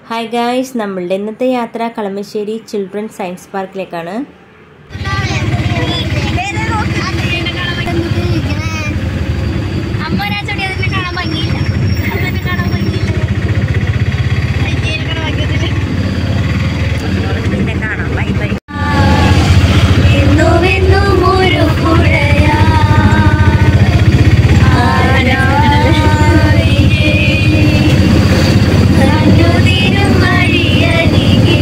hi guys നമ്മളുടെ ഇന്നത്തെ യാത്ര കളമശ്ശേരി ചിൽഡ്രൻ സയൻസ് പാർക്കിലേക്കാണ് അമ്മ ഒരാഴ്ചയോടെ അതിനെ കാണാൻ ഭംഗിയില്ല അതിനെ കാണാൻ ഭംഗിയില്ല അതിനെ കാണാൻ ഭംഗിയില്ല പിന്നെ കാണാം ബൈ ബൈ എന്നുമെന്നും ഒരു പുഴയാ കണ്ണുനീരും വഴിയരികെ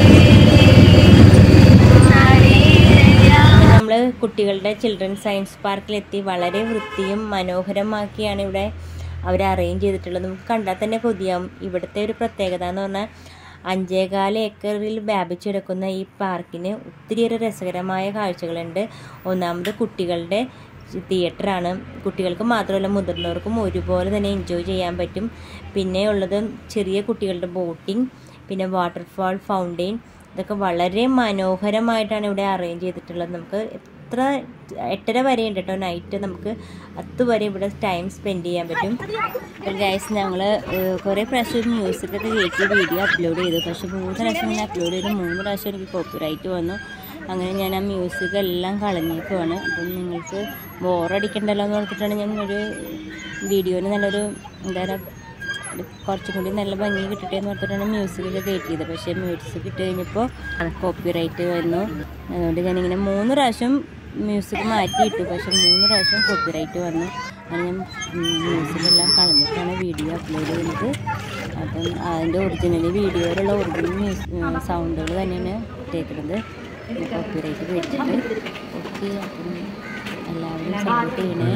നടേരയാ നമ്മൾ കുട്ടികളുടെ ചിൽഡ്രൻ സയൻസ് പാർക്കിലെത്തി വളരെ വൃത്തിയും മനോഹരമാക്കിയാണ് ഇവിടെ അവർ അറേഞ്ച് ചെയ്തിട്ടുള്ളത് നമുക്ക് കണ്ടാൽ തന്നെ കൊതിയാവും ഇവിടുത്തെ ഒരു പ്രത്യേകത എന്ന് പറഞ്ഞാൽ അഞ്ചേകാല് ഏക്കറിൽ വ്യാപിച്ചെടുക്കുന്ന ഈ പാർക്കിന് ഒത്തിരിയേറെ രസകരമായ കാഴ്ചകളുണ്ട് ഒന്നാമത് കുട്ടികളുടെ തിയേറ്ററാണ് കുട്ടികൾക്ക് മാത്രമല്ല മുതിർന്നവർക്കും ഒരുപോലെ തന്നെ എൻജോയ് ചെയ്യാൻ പറ്റും പിന്നെ ഉള്ളത് ചെറിയ കുട്ടികളുടെ ബോട്ടിംഗ് പിന്നെ വാട്ടർഫാൾ ഫൗണ്ടെയിൻ ഇതൊക്കെ വളരെ മനോഹരമായിട്ടാണ് ഇവിടെ അറേഞ്ച് ചെയ്തിട്ടുള്ളത് നമുക്ക് എത്ര എട്ടര വരെ ഉണ്ട് കേട്ടോ നൈറ്റ് നമുക്ക് പത്ത് വരെ ഇവിടെ ടൈം സ്പെൻഡ് ചെയ്യാൻ പറ്റും അപ്പോൾ ഗൈസ് ഞങ്ങൾ കുറേ പ്രാവശ്യം മ്യൂസിക്കൊക്കെ കയറ്റി വീഡിയോ അപ്ലോഡ് ചെയ്തു പക്ഷേ മൂന്ന് പ്രാവശ്യം ഞാൻ അപ്ലോഡ് ചെയ്തു മൂന്ന് പ്രാവശ്യം എനിക്ക് കോപ്പിറൈറ്റ് വന്നു അങ്ങനെ ഞാൻ ആ മ്യൂസിക് എല്ലാം കളഞ്ഞേക്കുവാണ് അപ്പം നിങ്ങൾക്ക് ബോറടിക്കണ്ടല്ലോ എന്ന് ഓർത്തിട്ടാണ് ഞാൻ ഒരു വീഡിയോന് നല്ലൊരു എന്താ പറയുക ഒരു കുറച്ചും കൂടി നല്ല ഭംഗി കിട്ടട്ടെ എന്ന് ഓർത്തിട്ടാണ് മ്യൂസിക്കൊക്കെ കയറ്റിയത് പക്ഷേ മ്യൂസിക് ഇട്ട് കഴിഞ്ഞപ്പോൾ കോപ്പിറൈറ്റ് വന്നു അതുകൊണ്ട് ഞാനിങ്ങനെ മൂന്ന് പ്രാവശ്യം മ്യൂസിക് മാറ്റിയിട്ടു പക്ഷെ മൂന്ന് പ്രാവശ്യം കോപ്പിറൈറ്റ് വന്നു അങ്ങനെ ഞാൻ മ്യൂസിക്കെല്ലാം കളഞ്ഞിട്ടാണ് വീഡിയോ അപ്ലോഡ് ചെയ്യുന്നത് അപ്പം അതിൻ്റെ ഒറിജിനൽ വീഡിയോയിലുള്ള ഒറിജിനൽ മ്യൂസ് സൗണ്ടുകൾ തന്നെയാണ് ഇട്ടേക്കുന്നത് കോപ്പിറൈറ്റ് പേടിച്ചിട്ട് ഓക്കെ അപ്പം എല്ലാവരും സപ്പോർട്ട് ചെയ്യണേ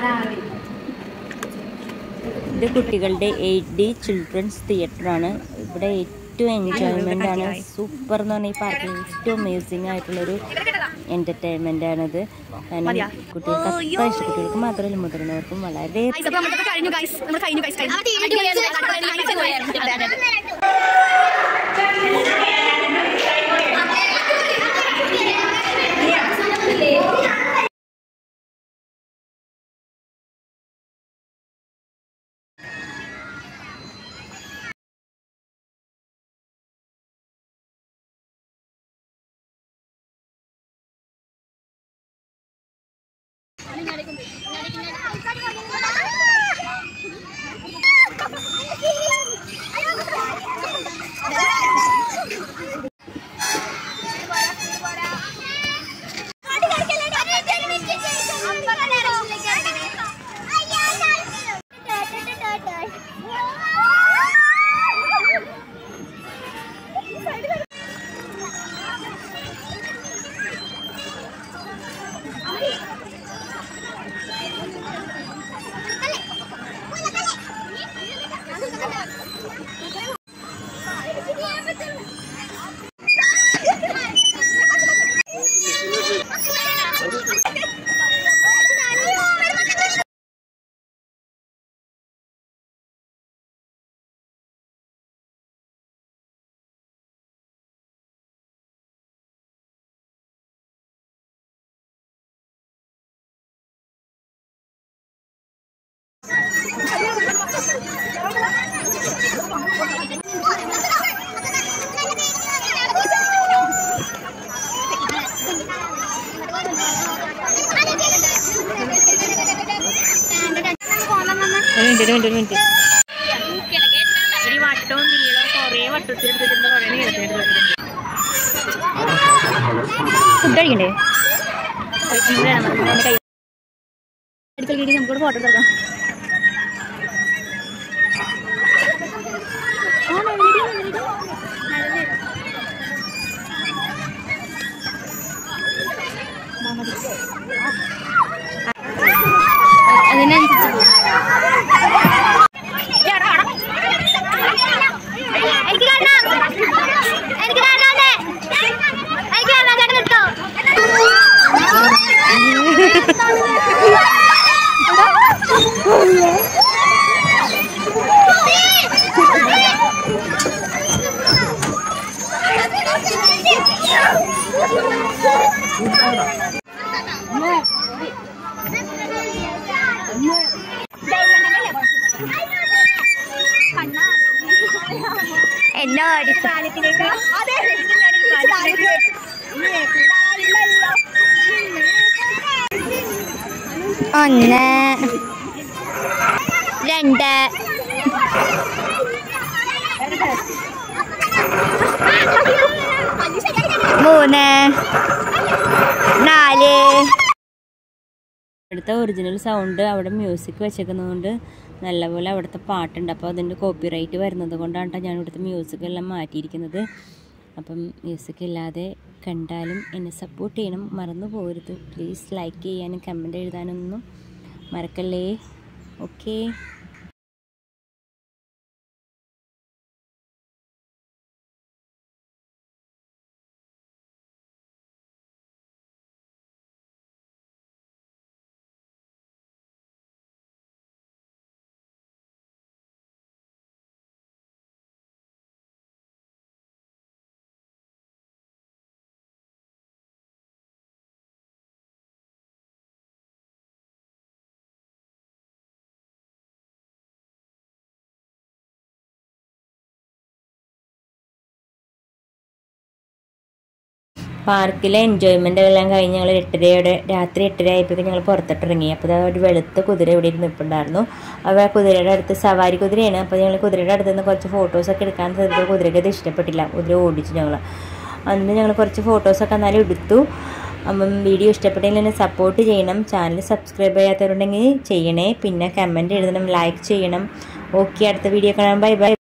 ഇത് കുട്ടികളുടെ എയ്റ്റ് ഡി ചിൽഡ്രൻസ് തിയേറ്ററാണ് ഇവിടെ ഏറ്റവും എൻജോയ്മെൻ്റ് ആണ് സൂപ്പർ എന്ന് പറഞ്ഞാൽ ഈ പാർക്കിൽ ഏറ്റവും അമേസിങ് ആയിട്ടുള്ളൊരു എൻ്റർടൈൻമെൻ്റ് ആണിത് കാരണം കുട്ടികൾക്ക് അത്ര ഇഷ്ടം കുട്ടികൾക്ക് മാത്രമല്ല മുതിർന്നവർക്കും വളരെ കഴിഞ്ഞു ഗൈസ് നമ്മൾ കഴിഞ്ഞു ഗൈസ് കഴിഞ്ഞു ഒരു മിനിറ്റ് ഒരു മിനിറ്റ് ഒരു മിനിറ്റ് ഒരു വട്ടവും നീളം കുറേ വട്ടത്തിലെടുത്തിട്ടുണ്ട് കുറേ നീളത്തിലെടുത്തിട്ടുണ്ട് ഫുഡ് കഴിക്കണ്ടേ നമുക്ക് ഫോട്ടോ എടുക്കാം അതിനനുസരിച്ച് പോകും എനിക്ക് കാണാം എനിക്ക് കാണാതെ എനിക്ക് കാണാൻ ചേട്ടൻ നിൽക്കോ എന്നോ ഒന്ന് രണ്ട് മൂന്ന് നാല് ഇവിടുത്തെ ഒറിജിനൽ സൗണ്ട് അവിടെ മ്യൂസിക് വെച്ചേക്കുന്നതുകൊണ്ട് നല്ലപോലെ അവിടുത്തെ പാട്ടുണ്ട് അപ്പോൾ അതിൻ്റെ കോപ്പിറൈറ്റ് വരുന്നത് കൊണ്ടാണ് ട്ടോ ഞാൻ ഇവിടുത്തെ മ്യൂസിക് എല്ലാം മാറ്റിയിരിക്കുന്നത് അപ്പം മ്യൂസിക് ഇല്ലാതെ കണ്ടാലും എന്നെ സപ്പോർട്ട് ചെയ്യണം മറന്നു പോകരുത് പ്ലീസ് ലൈക്ക് ചെയ്യാനും കമൻറ്റ് എഴുതാനൊന്നും മറക്കല്ലേ ഓക്കേ പാർക്കിലെ എൻജോയ്മെൻ്റ് എല്ലാം കഴിഞ്ഞ് ഞങ്ങൾ എട്ടരയോടെ രാത്രി എട്ടര ആയപ്പോഴേക്കും ഞങ്ങൾ പുറത്തോട്ടിറങ്ങി അപ്പോൾ ദാ ഒരു വെളുത്ത കുതിര ഇവിടെ ഇരുന്ന് നിൽപ്പുണ്ടായിരുന്നു അപ്പോൾ ആ കുതിരയുടെ അടുത്ത് സവാരി കുതിരയാണ് അപ്പോൾ ഞങ്ങൾ കുതിരയുടെ അടുത്ത് നിന്ന് കുറച്ച് ഫോട്ടോസൊക്കെ എടുക്കാൻ ശ്രമിച്ചപ്പോൾ കുതിരയ്ക്ക് അത് ഇഷ്ടപ്പെട്ടില്ല കുതിര ഓടിച്ചു ഞങ്ങൾ അന്ന് ഞങ്ങൾ കുറച്ച് ഫോട്ടോസൊക്കെ എന്നാലും എടുത്തു അപ്പം വീഡിയോ ഇഷ്ടപ്പെട്ടെങ്കിൽ എന്നെ സപ്പോർട്ട് ചെയ്യണം ചാനൽ സബ്സ്ക്രൈബ് ചെയ്യാത്തവരുണ്ടെങ്കിൽ ചെയ്യണേ പിന്നെ കമൻറ്റ് എഴുതണം ലൈക്ക് ചെയ്യണം ഓക്കെ അടുത്ത വീഡിയോ കാണാം ബൈ ബൈ